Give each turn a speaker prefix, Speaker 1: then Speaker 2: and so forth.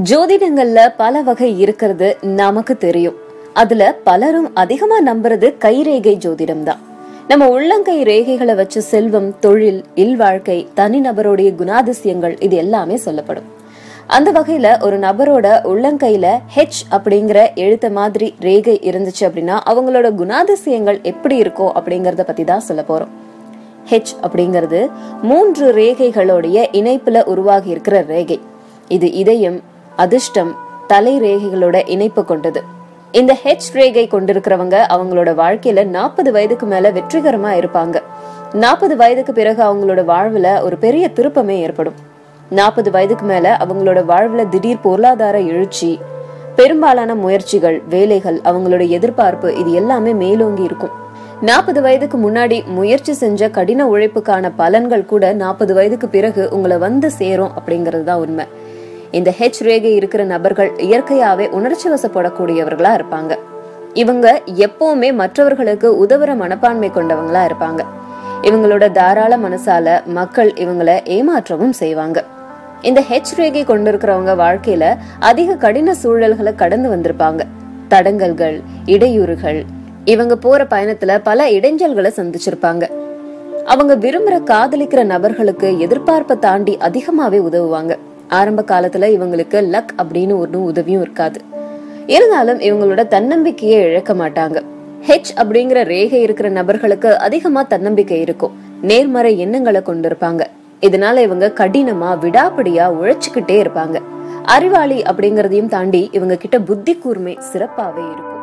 Speaker 1: ஜோதிடங்கள்ல பல வகை இருக்கிறது நமக்கு தெரியும் அதுல பலரும் அதிகமா நம்புறது கைரேகை ஜோதிடம் தான் நம்ம உள்ளங்கை ரேகைகளை வச்சு செல்வம் தொழில் இல்வாழ்க்கை தனிநபருடைய குணாதிசயங்கள் இது எல்லாமே சொல்லப்படும் அந்த வகையில ஒரு நபரோட உள்ளங்கையில ஹெச் அப்படிங்கிற எழுத்த மாதிரி ரேகை இருந்துச்சு அப்படின்னா அவங்களோட குணாதிசயங்கள் எப்படி இருக்கும் அப்படிங்கறத பத்தி தான் சொல்ல போறோம் ஹெச் அப்படிங்கிறது மூன்று ரேகைகளுடைய இணைப்புல உருவாகி இருக்கிற ரேகை இது இதயம் அதிர்ஷ்டம் தலை ரேகைகளோட இணைப்பு கொண்டது இந்த ஹெச் ரேகை கொண்டிருக்கிறவங்க அவங்களோட வாழ்க்கையில நாற்பது வயதுக்கு மேல வெற்றிகரமா இருப்பாங்க நாற்பது வயதுக்கு பிறகு அவங்களோட வாழ்வுல ஒரு பெரிய திருப்பமே ஏற்படும் நாற்பது வயதுக்கு மேல அவங்களோட வாழ்வுல திடீர் பொருளாதார எழுச்சி பெரும்பாலான முயற்சிகள் வேலைகள் அவங்களோட எதிர்பார்ப்பு இது எல்லாமே மேலோங்கி இருக்கும் நாற்பது வயதுக்கு முன்னாடி முயற்சி செஞ்ச கடின உழைப்புக்கான பலன்கள் கூட நாற்பது வயதுக்கு பிறகு உங்களை வந்து சேரும் அப்படிங்கிறது தான் உண்மை இந்த ஹெச் ரேகை இருக்கிற நபர்கள் இயற்கையாவே உணர்ச்சி வசப்படக்கூடியவர்களா இருப்பாங்க இவங்க எப்பவுமே மற்றவர்களுக்கு உதவுற மனப்பான்மை கொண்டவங்களா இருப்பாங்க இவங்களோட தாராள மனசால மக்கள் இவங்கள ஏமாற்றவும் செய்வாங்க இந்த ஹெச் ரேகை கொண்டிருக்கிறவங்க வாழ்க்கையில அதிக கடின சூழல்களை கடந்து வந்திருப்பாங்க தடங்கல்கள் இடையூறுகள் இவங்க போற பயணத்துல பல இடைஞ்சல்களை சந்திச்சிருப்பாங்க அவங்க விரும்புற காதலிக்கிற நபர்களுக்கு எதிர்பார்ப்பை தாண்டி அதிகமாவே உதவுவாங்க ஆரம்ப காலத்துல இவங்களுக்கு லக் அப்படின்னு ஒன்றும் உதவியும் இருக்காது இருந்தாலும் இவங்களோட தன்னம்பிக்கையை இழக்க மாட்டாங்க ஹெச் அப்படிங்கிற ரேகை இருக்கிற நபர்களுக்கு அதிகமா தன்னம்பிக்கை இருக்கும் நேர்மறை எண்ணங்களை கொண்டிருப்பாங்க இதனால இவங்க கடினமா விடாப்பிடியா உழைச்சுக்கிட்டே இருப்பாங்க அறிவாளி அப்படிங்கறதையும் தாண்டி இவங்க கிட்ட புத்தி கூர்மை சிறப்பாவே இருக்கும்